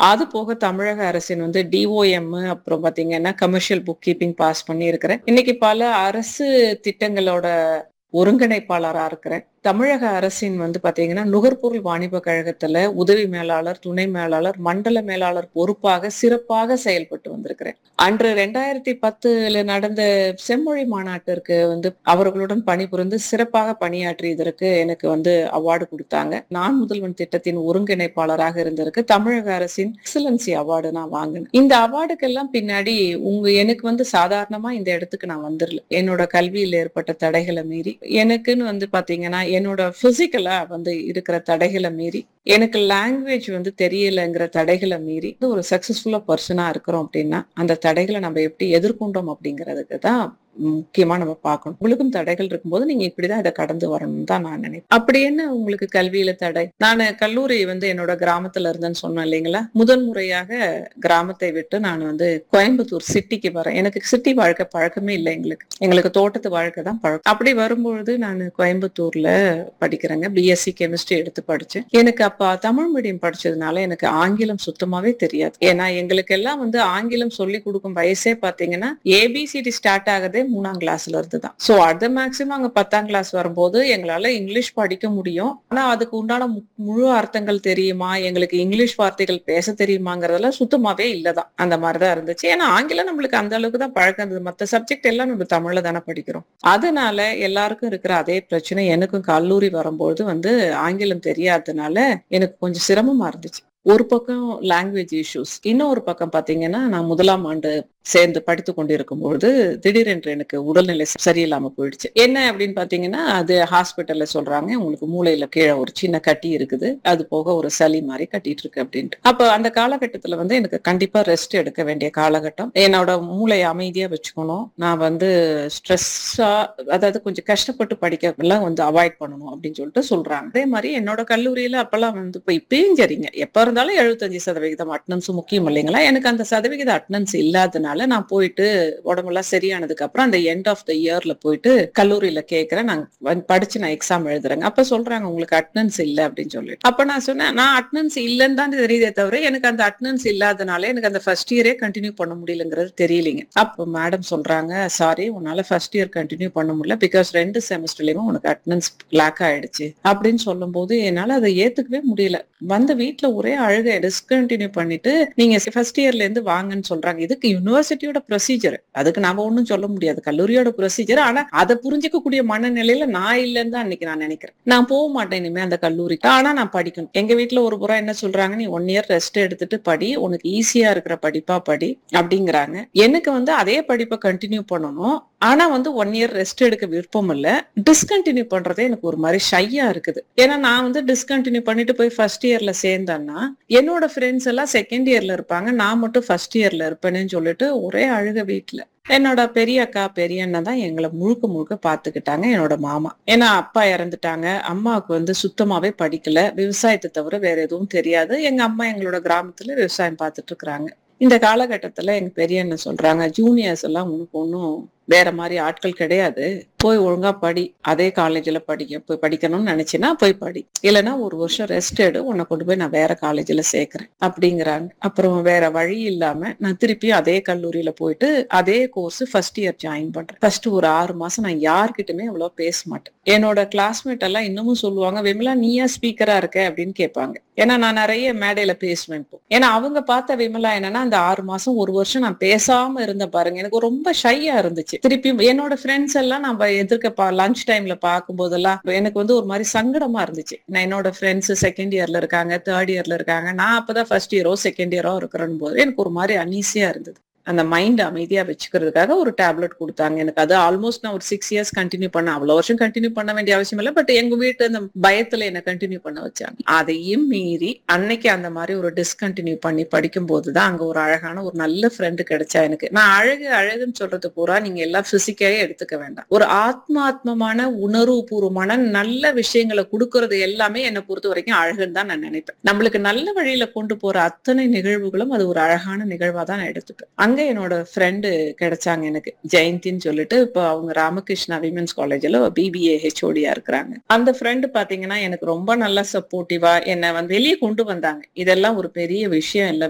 அது போக தமிழக அரசின் வந்து டிஓஎம் அப்புறம் பாத்தீங்கன்னா கமர்ஷியல் புக் கீப்பிங் பாஸ் பண்ணி இருக்கிறேன் இன்னைக்கு பல அரசு திட்டங்களோட ஒருங்கிணைப்பாளரா இருக்கிறேன் தமிழக அரசின் வந்து பாத்தீங்கன்னா நுகர்பொருள் வாணிப கழகத்துல உதவி மேலாளர் துணை மேலாளர் மண்டல மேலாளர் பொறுப்பாக சிறப்பாக செயல்பட்டு வந்திருக்கிறேன் அன்று ரெண்டாயிரத்தி பத்துல நடந்த செம்மொழி மாநாட்டிற்கு வந்து அவர்களுடன் பணிபுரிந்து சிறப்பாக பணியாற்றியதற்கு எனக்கு வந்து அவார்டு கொடுத்தாங்க நான் முதல்வன் திட்டத்தின் ஒருங்கிணைப்பாளராக இருந்திருக்கு தமிழக அரசின் எக்ஸலன்சி அவார்டு நான் வாங்கினேன் இந்த அவார்டுக்கெல்லாம் பின்னாடி உங்க எனக்கு வந்து சாதாரணமா இந்த இடத்துக்கு நான் வந்துடல என்னோட கல்வியில் ஏற்பட்ட தடைகளை மீறி எனக்குன்னு வந்து பாத்தீங்கன்னா என்னோட பிசிக்கலா வந்து இருக்கிற தடைகளை மீறி எனக்கு லாங்குவேஜ் வந்து தெரியலங்கிற தடைகளை மீறி ஒரு சக்சஸ்ஃபுல்லா பர்சனா இருக்கிறோம் அப்படின்னா அந்த தடைகளை நம்ம எப்படி எதிர்கொண்டோம் அப்படிங்கிறதுக்கு தான் முக்கியமா நம்ம பார்க்கணும் உங்களுக்கும் தடைகள் இருக்கும்போது நீங்க இப்படிதான் இதை கடந்து வரணும் தான் நான் நினைப்பேன் அப்படி என்ன உங்களுக்கு கல்வியில தடை நான் கல்லூரி வந்து என்னோட கிராமத்துல இருந்தேன்னு சொன்னேன் இல்லைங்களா முதன் முறையாக கிராமத்தை விட்டு நான் வந்து கோயம்புத்தூர் சிட்டிக்கு வரேன் எனக்கு சிட்டி வாழ்க்கை பழக்கமே இல்லை எங்களுக்கு எங்களுக்கு தோட்டத்து வாழ்க்கை தான் பழக்கம் அப்படி வரும்பொழுது நான் கோயம்புத்தூர்ல படிக்கிறேங்க பிஎஸ்சி கெமிஸ்ட்ரி எடுத்து படிச்சேன் எனக்கு அப்ப தமிழ் மீடியம் படிச்சதுனால எனக்கு ஆங்கிலம் சுத்தமாவே தெரியாது ஏன்னா எங்களுக்கு எல்லாம் வந்து ஆங்கிலம் சொல்லி கொடுக்கும் வயசே பாத்தீங்கன்னா ஏபிசிடி ஸ்டார்ட் ஆகுது மூணாம் கிளாஸ்ல இருந்து தான் சோ அது மேக்சிமம் அங்க பத்தாம் கிளாஸ் வரும்போது எங்களால இங்கிலீஷ் படிக்க முடியும் ஆனா அதுக்கு உண்டான முழு அர்த்தங்கள் தெரியுமா எங்களுக்கு இங்கிலீஷ் வார்த்தைகள் பேச தெரியுமாங்கிறதெல்லாம் சுத்தமாவே இல்லதான் அந்த மாதிரிதான் இருந்துச்சு ஏன்னா ஆங்கிலம் நம்மளுக்கு அந்த அளவுக்கு தான் பழக்கம் இருந்தது மத்த சப்ஜெக்ட் எல்லாம் நம்ம தமிழ்ல தானே படிக்கிறோம் அதனால எல்லாருக்கும் இருக்கிற அதே பிரச்சனை எனக்கும் கல்லூரி வரும்போது வந்து ஆங்கிலம் தெரியாததுனால எனக்கு கொஞ்சம் சிரமமா இருந்துச்சு ஒரு பக்கம் லாங்குவேஜ் இஷ்யூஸ் இன்னொரு பக்கம் பாத்தீங்கன்னா நான் முதலாம் ஆண்டு சேர்ந்து படித்து கொண்டிருக்கும் பொழுது திடீரென்று எனக்கு உடல்நிலை சரியில்லாம போயிடுச்சு என்ன அப்படின்னு பாத்தீங்கன்னா அது ஹாஸ்பிட்டல்ல சொல்றாங்க உங்களுக்கு மூளையில கீழே ஒரு சின்ன கட்டி இருக்குது அது போக ஒரு சளி மாதிரி கட்டிட்டு இருக்கு அப்படின்ட்டு அப்ப அந்த காலகட்டத்துல வந்து எனக்கு கண்டிப்பா ரெஸ்ட் எடுக்க வேண்டிய காலகட்டம் என்னோட மூளையை அமைதியா வச்சுக்கணும் நான் வந்து ஸ்ட்ரெஸ்ஸா அதாவது கொஞ்சம் கஷ்டப்பட்டு படிக்க எல்லாம் வந்து அவாய்ட் பண்ணணும் அப்படின்னு சொல்லிட்டு சொல்றாங்க அதே மாதிரி என்னோட கல்லூரியில அப்பெல்லாம் வந்து இப்ப இப்பயும் சரிங்க எப்ப இருந்தாலும் எழுபத்தஞ்சு சதவிகிதம் அட்டனன்ஸ் முக்கியம் இல்லைங்களா எனக்கு அந்த சதவிகித அட்டனன்ஸ் இல்லாதனால நான் போயிட்டு உடம்பெல்லாம் சரியானதுக்கு அப்புறம் அந்த எண்ட் ஆஃப் த இயர்ல போயிட்டு கல்லூரியில கேட்கிறேன் நான் படிச்சு நான் எக்ஸாம் எழுதுறேங்க அப்ப சொல்றாங்க உங்களுக்கு அட்டனன்ஸ் இல்ல அப்படின்னு சொல்லிட்டு அப்ப நான் சொன்னேன் நான் அட்டனன்ஸ் இல்லைன்னு தான் தெரியுதே தவிர எனக்கு அந்த அட்டனன்ஸ் இல்லாதனால எனக்கு அந்த ஃபர்ஸ்ட் இயரே கண்டினியூ பண்ண முடியலங்கிறது தெரியலீங்க அப்போ மேடம் சொல்றாங்க சாரி உன்னால ஃபர்ஸ்ட் இயர் கண்டினியூ பண்ண முடியல பிகாஸ் ரெண்டு செமஸ்டர்லயுமே உனக்கு அட்டனன்ஸ் லேக் ஆயிடுச்சு அப்படின்னு சொல்லும் போது என்னால அதை ஏத்துக்கவே முடியல வந்த வீட்டுல ஒரே அழுகை டிஸ்கண்டினியூ பண்ணிட்டு நீங்க ஃபர்ஸ்ட் இயர்ல இருந்து வாங்கன்னு சொல்றாங்க இதுக்கு யூனிவர்சிட்டியோட ப்ரொசீஜர் அதுக்கு நாம ஒண்ணும் சொல்ல முடியாது கல்லூரியோட ப்ரொசீஜர் ஆனா அதை புரிஞ்சிக்கக்கூடிய மனநிலையில நான் இல்லைன்னு தான் அன்னைக்கு நான் நினைக்கிறேன் நான் போக மாட்டேன் இனிமே அந்த கல்லூரிக்கு ஆனா நான் படிக்கணும் எங்க வீட்டுல ஒரு புறம் என்ன சொல்றாங்க நீ ஒன் இயர் ரெஸ்ட் எடுத்துட்டு படி உனக்கு ஈஸியா இருக்கிற படிப்பா படி அப்படிங்கிறாங்க எனக்கு வந்து அதே படிப்பை கண்டினியூ பண்ணணும் ஆனா வந்து ஒன் இயர் ரெஸ்ட் எடுக்க விருப்பம் இல்ல டிஸ்கண்டினியூ பண்றதே எனக்கு ஒரு மாதிரி ஷையா இருக்குது ஏன்னா நான் வந்து டிஸ்கண்டினியூ பண்ணிட்டு போய் ஃபர்ஸ்ட் இயர்ல சேர்ந்தேன்னா என்னோட ஃப்ரெண்ட்ஸ் எல்லாம் செகண்ட் இயர்ல இருப்பாங்க நான் மட்டும் ஃபர்ஸ்ட் இயர்ல இருப்பேன்னு சொல்லிட்டு ஒரே அழுக வீட்டுல என்னோட பெரிய அக்கா பெரிய அண்ணன் தான் எங்களை முழுக்க முழுக்க பாத்துக்கிட்டாங்க என்னோட மாமா ஏன்னா அப்பா இறந்துட்டாங்க அம்மாவுக்கு வந்து சுத்தமாவே படிக்கல விவசாயத்தை தவிர வேற எதுவும் தெரியாது எங்க அம்மா எங்களோட கிராமத்துல விவசாயம் பார்த்துட்டு இருக்கிறாங்க இந்த காலகட்டத்துல எங்க பெரிய அண்ணன் சொல்றாங்க ஜூனியர்ஸ் எல்லாம் உனக்கு ஒன்றும் வேற மாதிரி ஆட்கள் கிடையாது போய் ஒழுங்கா படி அதே காலேஜ்ல படிக்க போய் படிக்கணும்னு நினைச்சினா போய் படி இல்லைன்னா ஒரு வருஷம் ரெஸ்ட் எடு உன்னை கொண்டு போய் நான் வேற காலேஜ்ல சேர்க்கிறேன் அப்படிங்கிறாங்க அப்புறம் வேற வழி இல்லாம நான் திருப்பி அதே கல்லூரியில போயிட்டு அதே கோர்ஸ் ஃபர்ஸ்ட் இயர் ஜாயின் பண்றேன் ஃபர்ஸ்ட் ஒரு ஆறு மாசம் நான் யார்கிட்டயுமே அவ்வளவு பேச மாட்டேன் என்னோட கிளாஸ்மேட் எல்லாம் இன்னமும் சொல்லுவாங்க விமலா நீயா ஸ்பீக்கரா இருக்க அப்படின்னு கேட்பாங்க ஏன்னா நான் நிறைய மேடையில பேசுவேன் இப்போ ஏன்னா அவங்க பார்த்த விமலா என்னன்னா அந்த ஆறு மாசம் ஒரு வருஷம் நான் பேசாம இருந்த பாருங்க எனக்கு ரொம்ப ஷையா இருந்துச்சு திருப்பி என்னோட ஃப்ரெண்ட்ஸ் எல்லாம் நம்ம எதிர்க்க லஞ்ச் டைம்ல பார்க்கும் போதெல்லாம் எனக்கு வந்து ஒரு மாதிரி சங்கடமா இருந்துச்சு நான் என்னோட ஃப்ரெண்ட்ஸ் செகண்ட் இயர்ல இருக்காங்க தேர்ட் இயர்ல இருக்காங்க நான் அப்பதான் ஃபர்ஸ்ட் இயரோ செகண்ட் இயரோ இருக்கிறேன் போது எனக்கு ஒரு மாதிரி அனீசியா இருந்தது அந்த மைண்ட் அமைதியா வச்சுக்கிறதுக்காக ஒரு டேப்லெட் கொடுத்தாங்க எனக்கு அது ஆல்மோஸ்ட் நான் ஒரு சிக்ஸ் இயர்ஸ் கண்டினியூ பண்ண அவ்வளவு வருஷம் கண்டினியூ பண்ண வேண்டிய அவசியம் இல்லை பட் எங்க வீட்டு அந்த பயத்துல என்ன கண்டினியூ பண்ண வச்சாங்க அதையும் மீறி அன்னைக்கு அந்த மாதிரி ஒரு டிஸ்கண்டினியூ பண்ணி படிக்கும் போதுதான் அங்க ஒரு அழகான ஒரு நல்ல ஃப்ரெண்டு கிடைச்சா எனக்கு நான் அழகு அழகுன்னு சொல்றது பூரா நீங்க எல்லாம் பிசிக்கவே எடுத்துக்க வேண்டாம் ஒரு ஆத்மாத்மமான உணர்வு பூர்வமான நல்ல விஷயங்களை கொடுக்கறது எல்லாமே என்னை பொறுத்த வரைக்கும் அழகுன்னு தான் நான் நினைப்பேன் நம்மளுக்கு நல்ல வழியில கொண்டு போற அத்தனை நிகழ்வுகளும் அது ஒரு அழகான நிகழ்வா தான் நான் எடுத்துப்பேன் அங்க என்னோட ஃப்ரெண்டு கிடைச்சாங்க எனக்கு ஜெயந்தின்னு சொல்லிட்டு இப்போ அவங்க ராமகிருஷ்ணா விமென்ஸ் காலேஜ்ல பிபிஏ ஹெச்ஓடியா இருக்கிறாங்க அந்த ஃப்ரெண்டு பாத்தீங்கன்னா எனக்கு ரொம்ப நல்லா சப்போர்ட்டிவா என்னை வந்து வெளியே கொண்டு வந்தாங்க இதெல்லாம் ஒரு பெரிய விஷயம் இல்ல